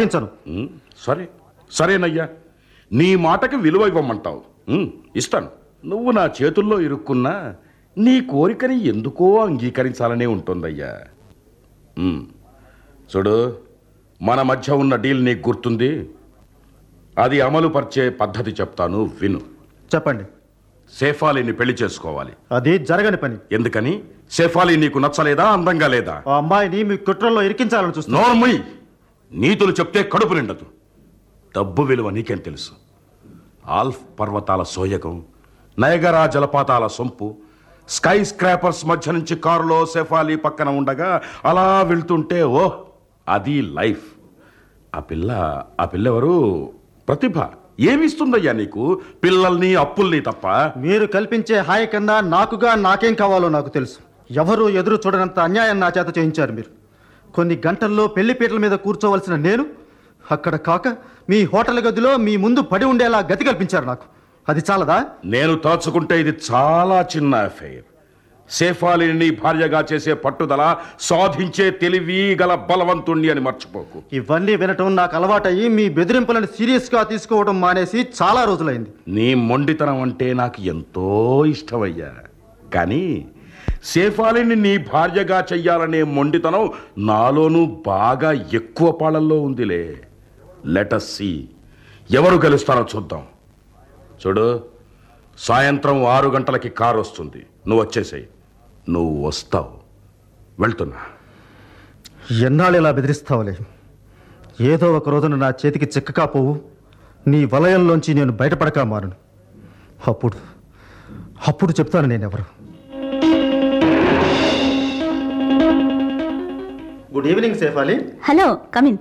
ఇప్పించను ఉమ్, సరే సరేనయ్యా నీ మాటకి విలువ ఇవ్వమంటావు ఉమ్, ఇస్తాను నువ్వు నా చేతుల్లో ఇరుక్కున్నా నీ కోరికని ఎందుకో అంగీకరించాలనే ఉంటుందయ్యా ఉమ్, చూడు మన మధ్య ఉన్న డీల్ నీకు గుర్తుంది అది అమలు పరిచే పద్ధతి చెప్తాను విను చెప్పండి సేఫాలిని పెళ్లి చేసుకోవాలి అది జరగని పని ఎందుకని సేఫాలి నీకు నచ్చలేదా అందంగా లేదా ఆ అమ్మాయిని మీ కుట్రల్లో ఇరికించాలని చూస్తున్నా నోర్ముయ్ నీతులు చెప్తే కడుపు నిండదు డబ్బు విలువ నీకేం తెలుసు ఆల్ఫ్ పర్వతాల సోయగం నయగరా జలపాతాల సొంపు స్కై స్క్రాపర్స్ మధ్య నుంచి కారులో సెఫాలి పక్కన ఉండగా అలా వెళ్తుంటే ఓ అది లైఫ్ ఆ పిల్ల ఆ పిల్ల ఎవరు ప్రతిభ ఏమిస్తుందయ్యా నీకు పిల్లల్ని అప్పుల్ని తప్ప మీరు కల్పించే హాయి కన్నా నాకుగా నాకేం కావాలో నాకు తెలుసు ఎవరు ఎదురు చూడనంత అన్యాయం నా చేత చేయించారు మీరు కొన్ని గంటల్లో పెళ్లి పీటల మీద కూర్చోవలసిన నేను అక్కడ కాక మీ హోటల్ గదిలో మీ ముందు పడి ఉండేలా గతి కల్పించారు నాకు అది చాలదా నేను తలుచుకుంటే ఇది చాలా చిన్న అఫైర్ సేఫాలిని నీ భార్యగా చేసే పట్టుదల సాధించే తెలివి గల బలవంతుణ్ణి అని మర్చిపోకు ఇవన్నీ వినటం నాకు అలవాటయ్యి మీ బెదిరింపులను సీరియస్గా తీసుకోవడం మానేసి చాలా రోజులైంది నీ మొండితనం అంటే నాకు ఎంతో ఇష్టమయ్యా కానీ సేఫాలిని నీ భార్యగా చెయ్యాలనే మొండితనం నాలోనూ బాగా ఎక్కువ పాళల్లో ఉందిలే లెటస్ సి ఎవరు గెలుస్తారో చూద్దాం చూడు సాయంత్రం ఆరు గంటలకి కారు వస్తుంది నువ్వు వచ్చేసేయి నువ్వు వస్తావు వెళ్తున్నా ఎన్నాళ్ళు ఇలా బెదిరిస్తావులే ఏదో ఒక రోజున నా చేతికి చిక్కకా పోవు నీ వలయంలోంచి నేను బయటపడక మారను అప్పుడు అప్పుడు చెప్తాను నేనెవరు good evening Shefali hello come in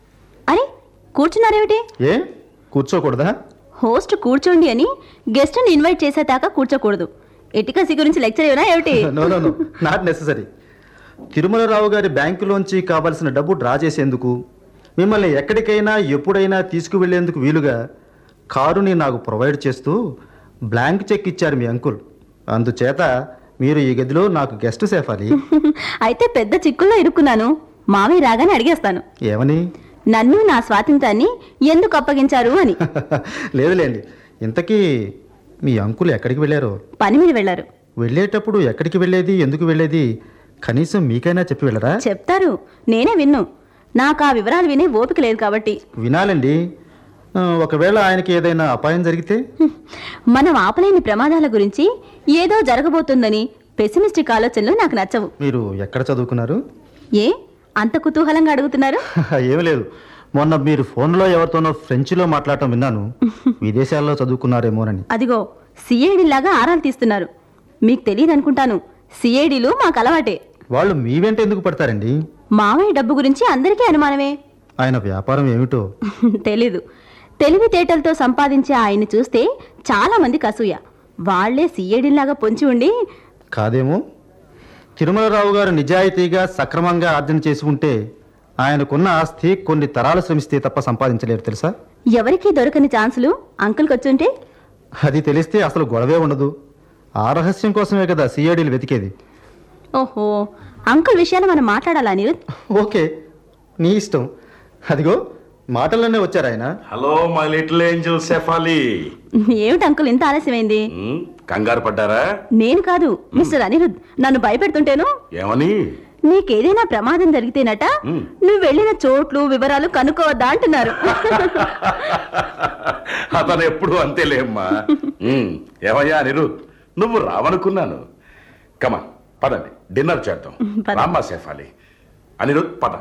అరే కూర్చున్నారేమిటి ఏ కూర్చోకూడదా హోస్ట్ కూర్చోండి అని గెస్ట్ని ఇన్వైట్ చేసేదాకా కూర్చోకూడదు ఎటికసి గురించి లెక్చర్ ఏమైనా ఏమిటి no no no not necessary Tirumala Rao గారి బ్యాంకులోంచి కావలసిన డబ్బు డ్రా చేసేందుకు మిమ్మల్ని ఎక్కడికైనా ఎప్పుడైనా తీసుకువెళ్లేందుకు వీలుగా కారుని నాకు ప్రొవైడ్ చేస్తూ బ్లాంక్ చెక్ ఇచ్చారు మీ అంకుల్ అందుచేత మీరు ఈ గదిలో నాకు గెస్ట్ సేఫాలి అయితే పెద్ద చిక్కుల్లో ఇరుక్కున్నాను మావయ్య రాగానే అడిగేస్తాను ఏమని నన్ను నా స్వాతంత్రాన్ని ఎందుకు అప్పగించారు అని లేదులేండి ఇంతకీ మీ అంకుల్ ఎక్కడికి వెళ్ళారో పని మీద వెళ్ళారు వెళ్ళేటప్పుడు ఎక్కడికి వెళ్ళేది ఎందుకు వెళ్ళేది కనీసం మీకైనా చెప్పి వెళ్ళరా చెప్తారు నేనే విన్ను నాకు ఆ వివరాలు వినే ఓపిక లేదు కాబట్టి వినాలండి ఆ, ఒకవేళ ఆయనకి ఏదైనా అపాయం జరిగితే హ్మ్. మనం ఆపలేని ప్రమాదాల గురించి ఏదో జరగబోతుందని పెసిమిస్టిక్ ఆలోచనలు నాకు నచ్చవు మీరు ఎక్కడ చదువుకున్నారు ఏ అంత కుతూహలంగా అడుగుతున్నారు ఏమీ లేదు మొన్న మీరు ఫోన్లో ఎవరితోనో ఫ్రెంచ్లో మాట్లాడటం విన్నాను విదేశాల్లో చదువుకున్నారేమోనని అదిగో సిఐడి లాగా ఆరాలు తీస్తున్నారు మీకు తెలియదు అనుకుంటాను సిఐడిలు మాకు అలవాటే వాళ్ళు మీ వెంట ఎందుకు పడతారండి మావయ్య డబ్బు గురించి అందరికీ అనుమానమే ఆయన వ్యాపారం ఏమిటో తెలీదు తెలివితేటలతో సంపాదించే ఆయన్ని చూస్తే చాలా మందికి అసూయ వాళ్లే సిఐడిలాగా పొంచి ఉండి కాదేమో తిరుమలరావు గారు నిజాయితీగా సక్రమంగా ఆర్జన చేసి ఉంటే ఆయనకున్న ఆస్తి కొన్ని తరాలు శ్రమిస్తే తప్ప సంపాదించలేరు తెలుసా ఎవరికీ దొరకని ఛాన్సులు అంకుల్కి వచ్చుంటే అది తెలిస్తే అసలు గొడవే ఉండదు ఆ రహస్యం కోసమే కదా సిఐడీలు వెతికేది ఓహో అంకుల్ విషయాలు మనం మాట్లాడాలా అనిరుద్ ఓకే నీ ఇష్టం అదిగో మాటల్లోనే వచ్చారు ఆయన hello my little angel Shefali ఏమిటి అంకుల్ ఇంత ఆలస్యమైంది ఉమ్, కంగారు పడ్డారా నేను కాదు మిస్టర్ అనిరుద్ నన్ను భయపెడుతుంటేను ఏమని నీకేదైనా ప్రమాదం జరిగితేనట మ్. నువ్వు వెళ్ళిన చోట్లు వివరాలు కనుక్కోవద్దా అంటున్నారు అతను ఎప్పుడు అంతేలేమ్మా ఉమ్, ఏమయ్యా నిరు నువ్వు రావనుకున్నాను కమా పదండి డిన్నర్ చేద్దాం పద. రామ్మా సేఫాలి అనిరుద్ పద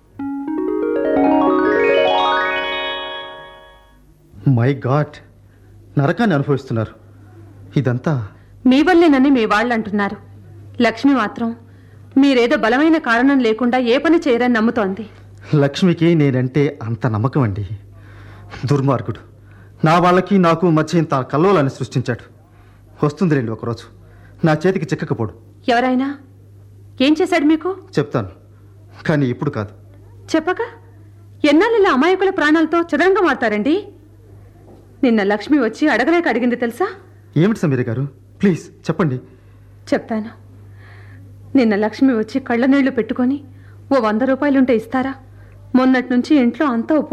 మై గాడ్ నరకాన్ని అనుభవిస్తున్నారు ఇదంతా మీ వల్లేనని మీ వాళ్ళు అంటున్నారు లక్ష్మి మాత్రం మీరేదో బలమైన కారణం లేకుండా ఏ పని చేయరని నమ్ముతోంది లక్ష్మికి నేనంటే అంత నమ్మకం అండి దుర్మార్గుడు నా వాళ్ళకి నాకు మధ్య ఇంత కల్లోలాన్ని సృష్టించాడు వస్తుంది రండి ఒకరోజు నా చేతికి చిక్కకపోడు ఎవరైనా ఏం చేశాడు మీకు చెప్తాను కానీ ఇప్పుడు కాదు చెప్పక ఎన్నాళ్ళు ఇలా అమాయకుల ప్రాణాలతో చురంగా మారుతారండి నిన్న లక్ష్మి వచ్చి అడగలేక అడిగింది తెలుసా ఏమిటి సమీర గారు ప్లీజ్ చెప్పండి చెప్తాను నిన్న లక్ష్మి వచ్చి కళ్ళ నీళ్లు పెట్టుకొని ఓ వంద రూపాయలుంటే ఇస్తారా మొన్నటి నుంచి ఇంట్లో అంతా ఉప్పు